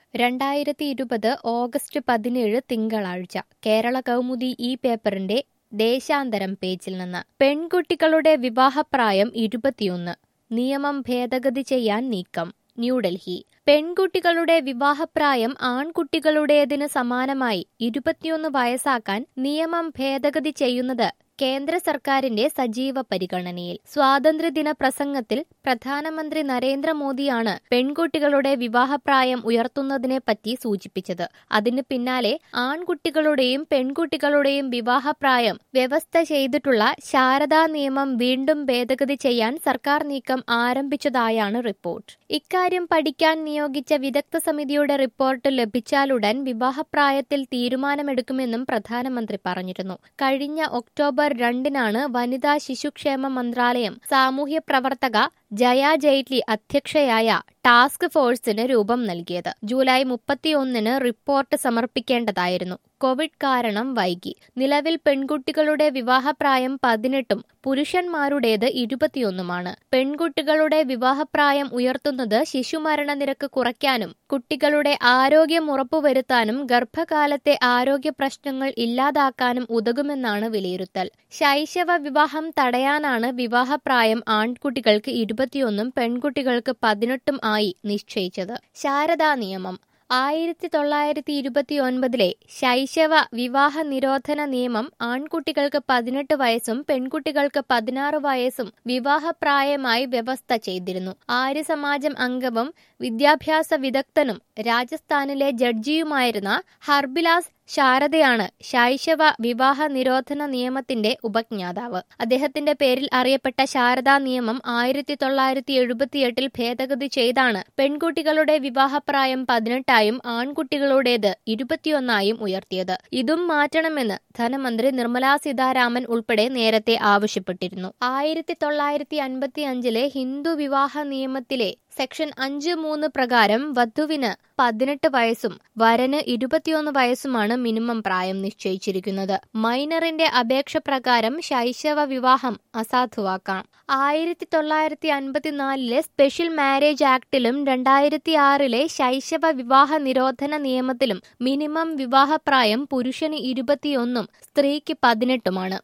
രണ്ടായിരത്തി ഇരുപത് ഓഗസ്റ്റ് പതിനേഴ് തിങ്കളാഴ്ച കേരള കൗമുദി ഈ പേപ്പറിന്റെ ദേശാന്തരം പേജിൽ നിന്ന് പെൺകുട്ടികളുടെ വിവാഹപ്രായം ഇരുപത്തിയൊന്ന് നിയമം ഭേദഗതി ചെയ്യാൻ നീക്കം ന്യൂഡൽഹി പെൺകുട്ടികളുടെ വിവാഹപ്രായം ആൺകുട്ടികളുടേതിന് സമാനമായി ഇരുപത്തിയൊന്ന് വയസ്സാക്കാൻ നിയമം ഭേദഗതി ചെയ്യുന്നത് കേന്ദ്ര സർക്കാരിന്റെ സജീവ പരിഗണനയിൽ സ്വാതന്ത്ര്യദിന പ്രസംഗത്തിൽ പ്രധാനമന്ത്രി നരേന്ദ്രമോദിയാണ് പെൺകുട്ടികളുടെ വിവാഹപ്രായം ഉയർത്തുന്നതിനെപ്പറ്റി സൂചിപ്പിച്ചത് അതിന് പിന്നാലെ ആൺകുട്ടികളുടെയും പെൺകുട്ടികളുടെയും വിവാഹപ്രായം വ്യവസ്ഥ ചെയ്തിട്ടുള്ള ശാരദാ നിയമം വീണ്ടും ഭേദഗതി ചെയ്യാൻ സർക്കാർ നീക്കം ആരംഭിച്ചതായാണ് റിപ്പോർട്ട് ഇക്കാര്യം പഠിക്കാൻ നിയോഗിച്ച വിദഗ്ധ സമിതിയുടെ റിപ്പോർട്ട് ലഭിച്ചാലുടൻ വിവാഹപ്രായത്തിൽ തീരുമാനമെടുക്കുമെന്നും പ്രധാനമന്ത്രി പറഞ്ഞിരുന്നു കഴിഞ്ഞ ഒക്ടോബർ രണ്ടിനാണ് വനിതാ ശിശുക്ഷേമ മന്ത്രാലയം സാമൂഹ്യ പ്രവർത്തക ജയ ജെയ്റ്റ്ലി അധ്യക്ഷയായ ടാസ്ക് ഫോഴ്സിന് രൂപം നൽകിയത് ജൂലൈ മുപ്പത്തിയൊന്നിന് റിപ്പോർട്ട് സമർപ്പിക്കേണ്ടതായിരുന്നു കോവിഡ് കാരണം വൈകി നിലവിൽ പെൺകുട്ടികളുടെ വിവാഹപ്രായം പതിനെട്ടും പുരുഷന്മാരുടേത് ഇരുപത്തിയൊന്നുമാണ് പെൺകുട്ടികളുടെ വിവാഹപ്രായം ഉയർത്തുന്നത് ശിശുമരണ നിരക്ക് കുറയ്ക്കാനും കുട്ടികളുടെ ആരോഗ്യം ഉറപ്പുവരുത്താനും ഗർഭകാലത്തെ ആരോഗ്യ പ്രശ്നങ്ങൾ ഇല്ലാതാക്കാനും ഉതകുമെന്നാണ് വിലയിരുത്തൽ ശൈശവ വിവാഹം തടയാനാണ് വിവാഹപ്രായം ആൺകുട്ടികൾക്ക് ഇരുപത്തിയൊന്നും പെൺകുട്ടികൾക്ക് പതിനെട്ടും ആയി നിശ്ചയിച്ചത് ശാരദാ നിയമം ആയിരത്തി തൊള്ളായിരത്തി ഇരുപത്തിയൊൻപതിലെ ശൈശവ വിവാഹ നിരോധന നിയമം ആൺകുട്ടികൾക്ക് പതിനെട്ട് വയസ്സും പെൺകുട്ടികൾക്ക് പതിനാറ് വയസ്സും വിവാഹപ്രായമായി വ്യവസ്ഥ ചെയ്തിരുന്നു ആര്യസമാജം അംഗവും വിദ്യാഭ്യാസ വിദഗ്ധനും രാജസ്ഥാനിലെ ജഡ്ജിയുമായിരുന്ന ഹർബിലാസ് ശാരദയാണ് ശൈശവ വിവാഹ നിരോധന നിയമത്തിന്റെ ഉപജ്ഞാതാവ് അദ്ദേഹത്തിന്റെ പേരിൽ അറിയപ്പെട്ട ശാരദാ നിയമം ആയിരത്തി തൊള്ളായിരത്തി എഴുപത്തിയെട്ടിൽ ഭേദഗതി ചെയ്താണ് പെൺകുട്ടികളുടെ വിവാഹപ്രായം പതിനെട്ടായും ആൺകുട്ടികളുടേത് ഇരുപത്തിയൊന്നായും ഉയർത്തിയത് ഇതും മാറ്റണമെന്ന് ധനമന്ത്രി നിർമ്മലാ സീതാരാമൻ ഉൾപ്പെടെ നേരത്തെ ആവശ്യപ്പെട്ടിരുന്നു ആയിരത്തി തൊള്ളായിരത്തി അൻപത്തി അഞ്ചിലെ ഹിന്ദു വിവാഹ നിയമത്തിലെ സെക്ഷൻ അഞ്ച് മൂന്ന് പ്രകാരം വധുവിന് പതിനെട്ട് വയസ്സും വരന് ഇരുപത്തിയൊന്ന് വയസ്സുമാണ് മിനിമം പ്രായം നിശ്ചയിച്ചിരിക്കുന്നത് മൈനറിന്റെ അപേക്ഷ പ്രകാരം ശൈശവ വിവാഹം അസാധുവാക്കാം ആയിരത്തി തൊള്ളായിരത്തി അൻപത്തിനാലിലെ സ്പെഷ്യൽ മാരേജ് ആക്ടിലും രണ്ടായിരത്തി ആറിലെ ശൈശവ വിവാഹ നിരോധന നിയമത്തിലും മിനിമം വിവാഹപ്രായം പുരുഷന് ഇരുപത്തിയൊന്നും സ്ത്രീക്ക് പതിനെട്ടുമാണ്